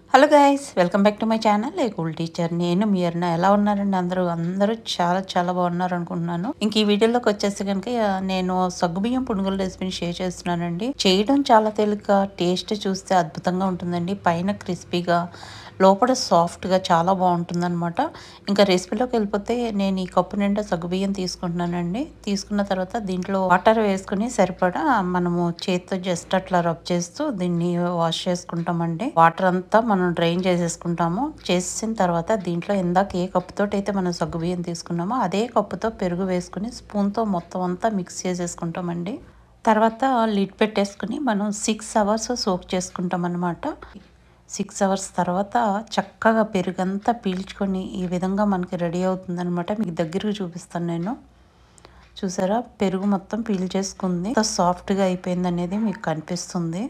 hello guys welcome back to my channel a cool teacher నేను మీ అన్న ఎలా ఉన్నారండి అందరూ అందరూ చాలా చాలా బాగున్నారు అనుకుంటున్నాను ఇంక ఈ వీడియోలోకి వచ్చేసి కనుక నేను సగ్గుబియ్యం పునుగుల రెసిపీని షేర్ చేస్తున్నానండి చేయడం చాలా తేలిక టేస్ట్ చూస్తే అద్భుతంగా ఉంటుందండి పైన క్రిస్పీగా లోపల సాఫ్ట్గా చాలా బాగుంటుంది అనమాట ఇంకా రెసిపీలోకి వెళ్ళిపోతే నేను ఈ కప్పు నిండా సగ్గుబియ్యం తీసుకుంటున్నానండి తీసుకున్న తర్వాత దీంట్లో వాటర్ వేసుకుని సరిపడా మనము చేతితో జస్ట్ అట్లా రబ్ చేస్తూ దీన్ని వాష్ చేసుకుంటామండి వాటర్ అంతా మనం డ్రైన్ చేసేసుకుంటాము చేసిన తర్వాత దీంట్లో ఇందాక ఏ కప్పుతో అయితే మనం సగ్గుబియ్యం తీసుకున్నామో అదే కప్పుతో పెరుగు వేసుకుని స్పూన్తో మొత్తం అంతా మిక్స్ చేసేసుకుంటామండి తర్వాత లిడ్ పెట్టేసుకుని మనం సిక్స్ అవర్స్ సోక్ చేసుకుంటాం అనమాట సిక్స్ అవర్స్ తర్వాత చక్కగా పెరుగంతా పీల్చుకొని ఈ విధంగా మనకి రెడీ అవుతుంది అనమాట మీకు దగ్గరకు చూపిస్తాను నేను చూసారా పెరుగు మొత్తం పీల్ చేసుకుంది సాఫ్ట్గా అయిపోయింది అనేది మీకు కనిపిస్తుంది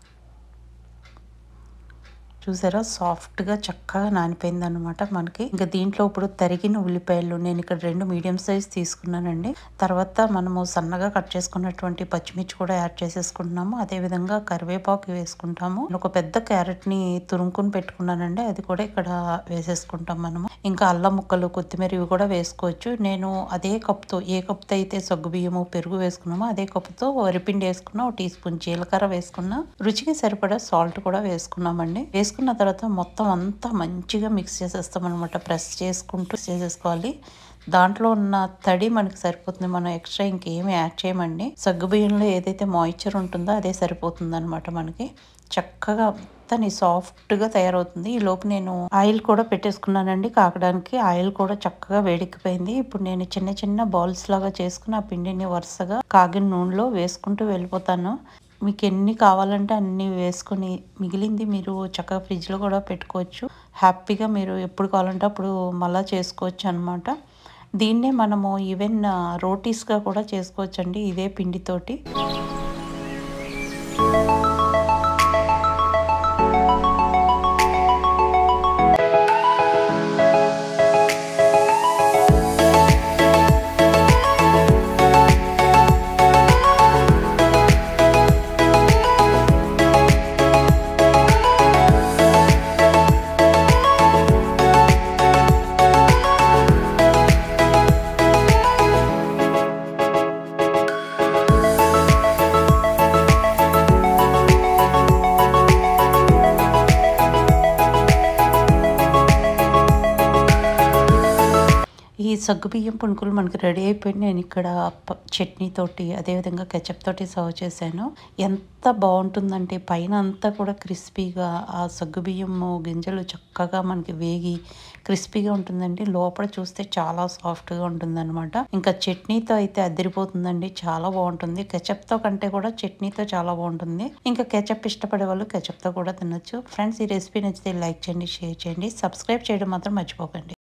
చూసారా సాఫ్ట్గా చక్కగా నానిపోయింది అనమాట మనకి ఇంకా దీంట్లో ఇప్పుడు తరిగిన ఉల్లిపాయలు నేను ఇక్కడ రెండు మీడియం సైజ్ తీసుకున్నానండి తర్వాత మనము సన్నగా కట్ చేసుకున్నటువంటి పచ్చిమిర్చి కూడా యాడ్ చేసేసుకుంటున్నాము అదే విధంగా కరివేపాకు వేసుకుంటాము ఒక పెద్ద క్యారెట్ ని తురుముకుని పెట్టుకున్నానండి అది కూడా ఇక్కడ వేసేసుకుంటాం మనము ఇంకా అల్లం ముక్కలు కొత్తిమీర ఇవి కూడా వేసుకోవచ్చు నేను అదే కప్తో ఏ కప్తో అయితే సగ్గు బియ్యము పెరుగు వేసుకున్నామో అదే కప్తో వరిపిండి వేసుకున్న ఒక టీ స్పూన్ జీలకర్ర వేసుకున్న రుచికి సరిపడా సాల్ట్ కూడా వేసుకున్నామండి వేసుకున్న తర్వాత మొత్తం అంతా మంచిగా మిక్స్ చేసేస్తాం అనమాట ప్రెస్ చేసుకుంటూ చేసేసుకోవాలి దాంట్లో ఉన్న తడి మనకి సరిపోతుంది మనం ఎక్స్ట్రా ఇంకేమి యాడ్ చేయమండి సగ్గుబియ్యంలో ఏదైతే మాయిశ్చర్ ఉంటుందో అదే సరిపోతుంది అనమాట మనకి చక్కగా అంతా సాఫ్ట్గా తయారవుతుంది ఈ లోపు నేను ఆయిల్ కూడా పెట్టేసుకున్నానండి కాకడానికి ఆయిల్ కూడా చక్కగా వేడెక్కిపోయింది ఇప్పుడు నేను చిన్న చిన్న బాల్స్ లాగా చేసుకుని ఆ పిండిని వరుసగా కాగిన నూనెలో వేసుకుంటూ వెళ్ళిపోతాను మీకు ఎన్ని కావాలంటే అన్ని వేసుకొని మిగిలింది మీరు చక్కగా ఫ్రిడ్జ్లో కూడా పెట్టుకోవచ్చు హ్యాపీగా మీరు ఎప్పుడు కావాలంటే అప్పుడు మళ్ళా చేసుకోవచ్చు అనమాట దీన్నే మనము ఈవెన్ రోటీస్గా కూడా చేసుకోవచ్చు అండి ఇదే పిండితోటి ఈ సగ్గుబియ్యం పునుకులు మనకి రెడీ అయిపోయి నేను ఇక్కడ చట్నీ తోటి అదేవిధంగా కెచప్ తోటి సర్వ్ చేశాను ఎంత బాగుంటుందంటే పైన అంతా కూడా క్రిస్పీగా ఆ సగ్గుబియ్యం గింజలు చక్కగా మనకి వేగి క్రిస్పీగా ఉంటుందండి లోపల చూస్తే చాలా సాఫ్ట్గా ఉంటుంది అనమాట ఇంకా చట్నీతో అయితే అదిరిపోతుందండి చాలా బాగుంటుంది కెచప్తో కంటే కూడా చట్నీతో చాలా బాగుంటుంది ఇంకా కెచప్ ఇష్టపడే వాళ్ళు కెచప్తో కూడా తినొచ్చు ఫ్రెండ్స్ ఈ రెసిపీ నచ్చితే లైక్ చేయండి షేర్ చేయండి సబ్స్క్రైబ్ చేయడం మాత్రం మర్చిపోకండి